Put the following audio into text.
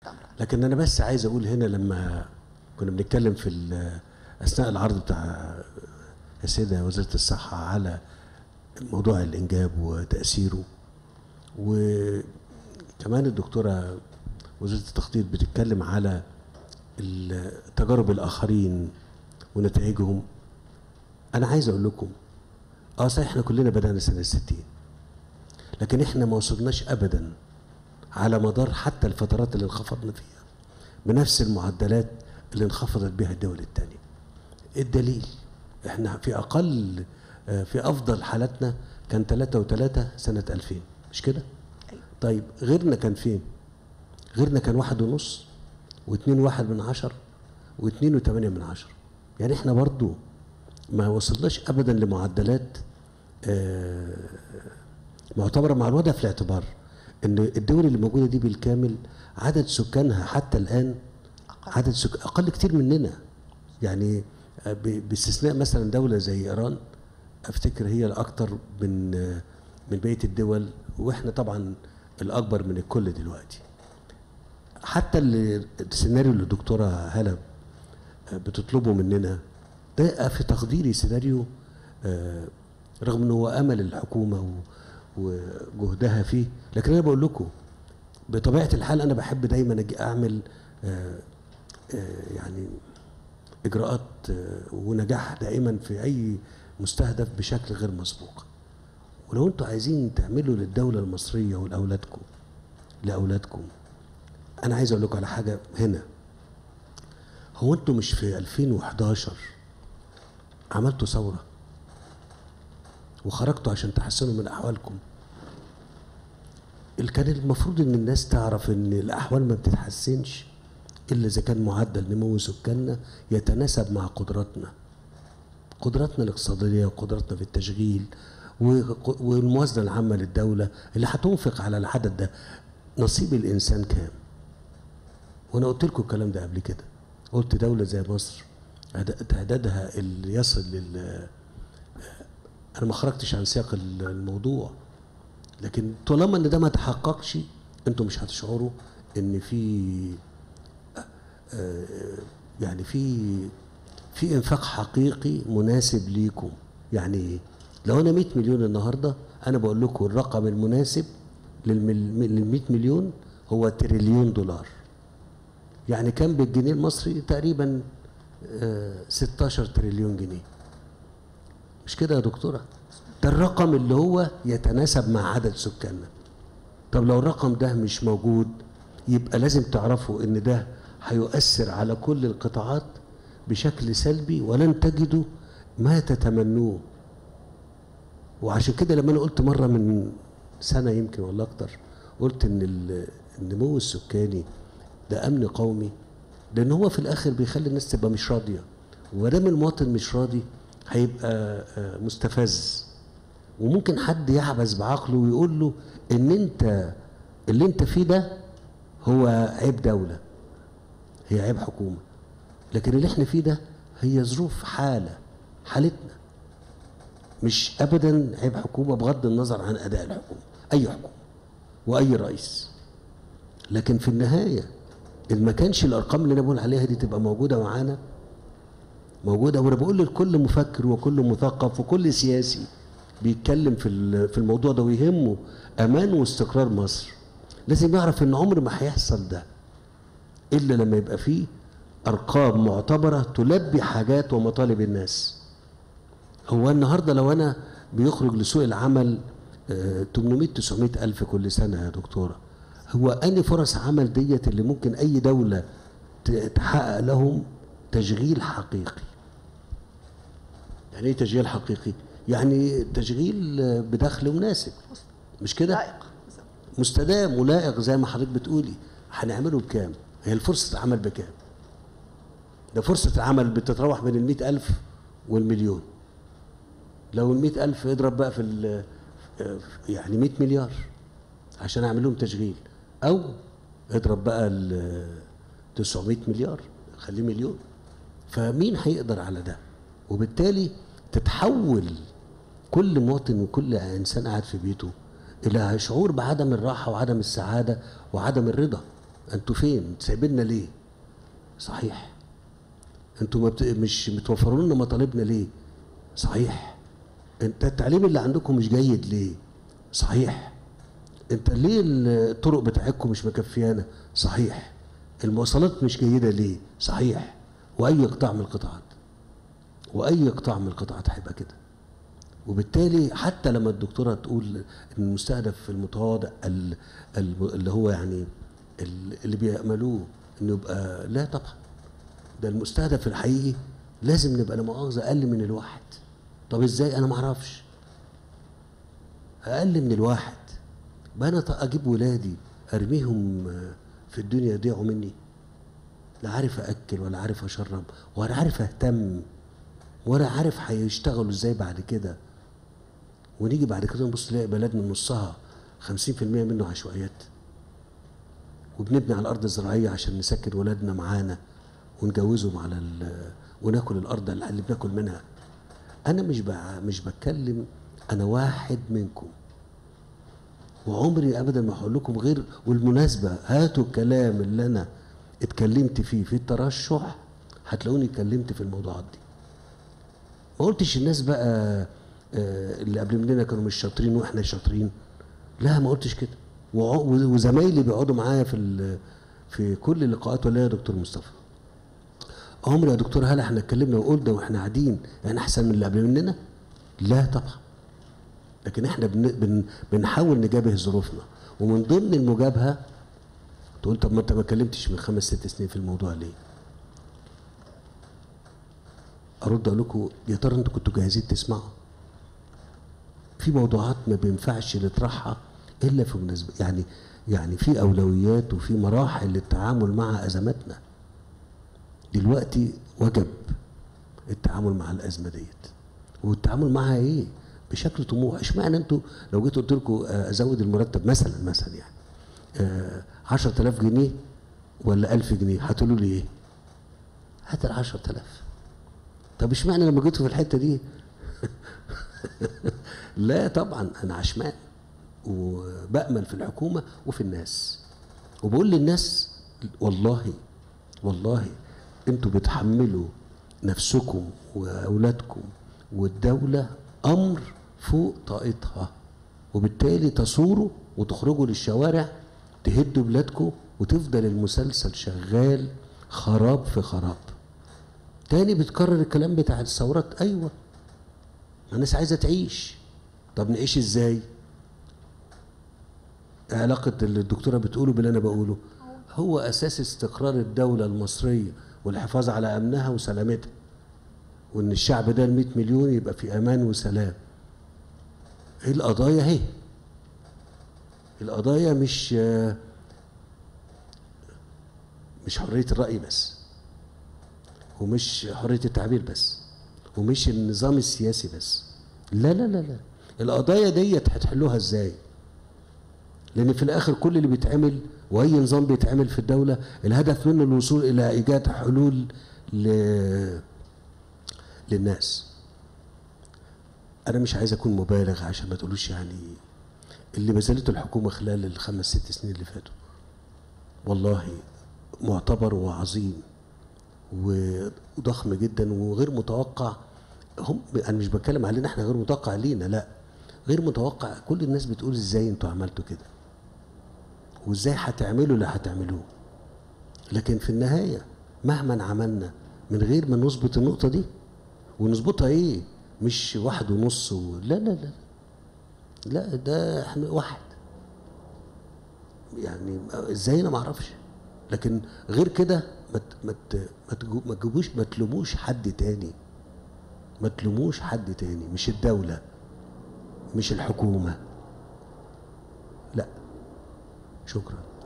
امرك لكن انا بس عايز اقول هنا لما كنا بنتكلم في ال- اثناء العرض بتاع السيده وزيره الصحه على موضوع الانجاب وتاثيره وكمان الدكتوره وزيره التخطيط بتتكلم على ال- تجارب الاخرين ونتائجهم انا عايز اقول لكم اه صحيح احنا كلنا بدانا سنه 60 لكن احنا ما وصلناش ابدا على مدار حتى الفترات اللي انخفضنا فيها بنفس المعدلات اللي انخفضت بها الدول الثانيه الدليل احنا في اقل آه، في افضل حالاتنا كان 3 و3 سنه 2000 مش كده طيب غيرنا كان فين غيرنا كان واحد ونص واثنين واحد من عشر واثنين وثمانية من عشر يعني احنا برضو ما وصلناش ابدا لمعدلات آه، معتبره مع الوضع في الاعتبار ان الدول اللي موجوده دي بالكامل عدد سكانها حتى الان عدد سك... اقل كتير مننا يعني آه، ب- باستثناء مثلا دوله زي ايران افتكر هي الاكثر من آه، من بقيه الدول واحنا طبعا الاكبر من الكل دلوقتي حتى اللي السيناريو اللي الدكتوره هلا بتطلبه مننا ده في تقديري سيناريو آه، رغم انه هو امل الحكومه و- وجهدها فيه لكن انا بقول لكم بطبيعه الحال انا بحب دايما اجي اعمل آه، آه، يعني اجراءات آه، ونجاح دائما في اي مستهدف بشكل غير مسبوق ولو انتوا عايزين تعملوا للدوله المصريه ولاولادكم لاولادكم انا عايز اقول لكم على حاجه هنا هو انتوا مش في 2011 عملتوا ثوره وخرجتوا عشان تحسنوا من احوالكم اللي كان المفروض ان الناس تعرف ان الاحوال ما بتتحسنش الا اذا كان معدل نمو سكاننا يتناسب مع قدراتنا قدراتنا الاقتصاديه وقدراتنا في التشغيل وق- والموازنه العامه للدوله اللي هتنفق على العدد ده نصيب الانسان كام وانا قلت لكم الكلام ده قبل كده قلت دوله زي مصر عد- تعدادها اللي يصل لل انا ما خرجتش عن سياق ال- الموضوع لكن طالما ان ده ما تحققش انتوا مش هتشعروا ان في آه، يعني في في انفاق حقيقي مناسب ليكم يعني ايه لو انا 100 مليون النهارده انا بقول لكم الرقم المناسب لل 100 مليون هو تريليون دولار يعني كان بالجنيه المصري تقريبا آه، 16 تريليون جنيه مش كده يا دكتوره ده الرقم اللي هو يتناسب مع عدد سكاننا طب لو الرقم ده مش موجود يبقى لازم تعرفوا ان ده هيؤثر على كل القطاعات بشكل سلبي ولن تجدوا ما تتمنوه وعشان كده لما انا قلت مره من سنه يمكن ولا اكتر قلت ان ال- النمو السكاني ده امن قومي لان هو في الاخر بيخلي الناس تبقى مش راضيه وما دام المواطن مش راضي هيبقى آه، مستفز وممكن حد يعبث بعقله ويقول له ان انت اللي انت فيه ده هو عيب دوله هي عيب حكومه لكن اللي احنا فيه ده هي ظروف حاله حالتنا مش ابدا عيب حكومه بغض النظر عن اداء الحكومه اي حكومه واي رئيس لكن في النهايه ان ما كانش الارقام اللي انا بقول عليها دي تبقى موجوده معانا موجوده وانا بقول لكل مفكر وكل مثقف وكل سياسي بيتكلم في ال- في الموضوع ده ويهمه امان واستقرار مصر لازم يعرف ان عمر ما هيحصل ده الا لما يبقى فيه ارقام معتبره تلبي حاجات ومطالب الناس هو النهارده لو انا بيخرج لسوق العمل آه، 800 900 الف كل سنه يا دكتوره هو اني فرص عمل ديت اللي ممكن اي دوله ت- تحقق لهم تشغيل حقيقي يعني ايه تشغيل حقيقي يعني تشغيل آه، بدخل مناسب مش كده لائق مستدام ولائق زي ما حضرتك بتقولي هنعمله بكام هي الفرصة العمل بكام ده فرصة العمل بتتراوح بين المئة ألف والمليون لو المئة ألف اضرب بقى في ال- يعني مئة مليار عشان أعمل لهم تشغيل أو اضرب بقى ال 900 مليار خليه مليون فمين هيقدر على ده وبالتالي تتحول كل مواطن وكل انسان قاعد في بيته الى شعور بعدم الراحه وعدم السعاده وعدم الرضا انتوا فين سايبيننا ليه صحيح انتوا ما بت... مش متوفروا لنا مطالبنا ليه صحيح انت التعليم اللي عندكم مش جيد ليه صحيح انت ليه الطرق بتاعتكم مش مكفيانا صحيح المواصلات مش جيده ليه صحيح واي قطاع من القطاعات واي قطاع من القطاعات هيبقى كده وبالتالي حتى لما الدكتوره تقول ان المستهدف المتواضع ال- ال- اللي هو يعني ال- اللي بيأملوه انه يبقى لا طبعا ده المستهدف الحقيقي لازم نبقى لا مؤاخذه اقل من الواحد طب ازاي انا ما اعرفش اقل من الواحد بقى انا ط- اجيب ولادي ارميهم آه، في الدنيا يضيعوا مني لا عارف اكل ولا عارف اشرب ولا عارف اهتم ولا عارف هيشتغلوا ازاي بعد كده ونيجي بعد كده نبص نلاقي بلدنا نصها 50% منه عشوائيات وبنبني على الارض الزراعيه عشان نسكن ولادنا معانا ونجوزهم على ال- وناكل الارض اللي بناكل منها انا مش بع- مش بتكلم انا واحد منكم وعمري ابدا ما هقول لكم غير والمناسبه هاتوا الكلام اللي انا اتكلمت فيه في الترشح هتلاقوني اتكلمت في الموضوعات دي ما قلتش الناس بقى آه، اللي قبل مننا كانوا مش شاطرين واحنا شاطرين لا ما قلتش كده وع- وزمايلي بيقعدوا معايا في ال- في كل اللقاءات ولا يا دكتور مصطفى عمري يا دكتور هل احنا اتكلمنا وقلنا واحنا قاعدين احنا احسن من اللي قبل مننا لا طبعا لكن احنا بن بن بنحاول نجابه ظروفنا ومن ضمن المجابهه تقول طب ما انت ما اتكلمتش من خمس ست سنين في الموضوع ليه؟ ارد اقول لكم يا ترى انتوا كنتوا جاهزين تسمعوا؟ في موضوعات ما بينفعش نطرحها الا في مناسبه يعني يعني في اولويات وفي مراحل للتعامل مع ازماتنا دلوقتي وجب التعامل مع الازمه ديت والتعامل معها ايه بشكل طموح اشمعنى انتوا لو جيت قلت لكم آه، ازود المرتب مثلا مثلا يعني آه، 10000 جنيه ولا 1000 جنيه هتقولوا لي ايه هات ال 10000 طب اشمعنى لما جيتوا في الحته دي لا طبعا انا عشمان وبامل في الحكومه وفي الناس وبقول للناس والله والله انتوا بتحملوا نفسكم واولادكم والدوله امر فوق طاقتها وبالتالي تصوروا وتخرجوا للشوارع تهدوا بلادكم وتفضل المسلسل شغال خراب في خراب تاني بتكرر الكلام بتاع الثورات ايوه ما الناس عايزه تعيش طب نعيش ازاي إيه علاقة اللي الدكتورة بتقوله باللي أنا بقوله هو أساس استقرار الدولة المصرية والحفاظ على أمنها وسلامتها وإن الشعب ده ال 100 مليون يبقى في أمان وسلام إيه القضايا اهي القضايا مش آه، مش حرية الرأي بس ومش حرية التعبير بس ومش النظام السياسي بس لا لا لا لا القضايا ديت هتحلوها ازاي لان في الاخر كل اللي بيتعمل واي نظام بيتعمل في الدوله الهدف منه الوصول الى ايجاد حلول ل... للناس انا مش عايز اكون مبالغ عشان ما تقولوش يعني اللي بذلته الحكومه خلال الخمس ست سنين اللي فاتوا والله معتبر وعظيم و- وضخم جدا وغير متوقع هم انا مش بتكلم علينا احنا غير متوقع لينا لا غير متوقع كل الناس بتقول ازاي انتوا عملتوا كده وازاي هتعملوا اللي هتعملوه لكن في النهايه مهما عملنا من غير ما نظبط النقطه دي ونظبطها ايه مش واحد ونص و... لا لا لا لا ده احنا واحد يعني ازاي انا ما اعرفش لكن غير كده ما ت- ما ت- ما تجو- ما تجيبوش ما تلوموش حد تاني ما تلوموش حد تاني مش الدولة مش الحكومة لا شكرا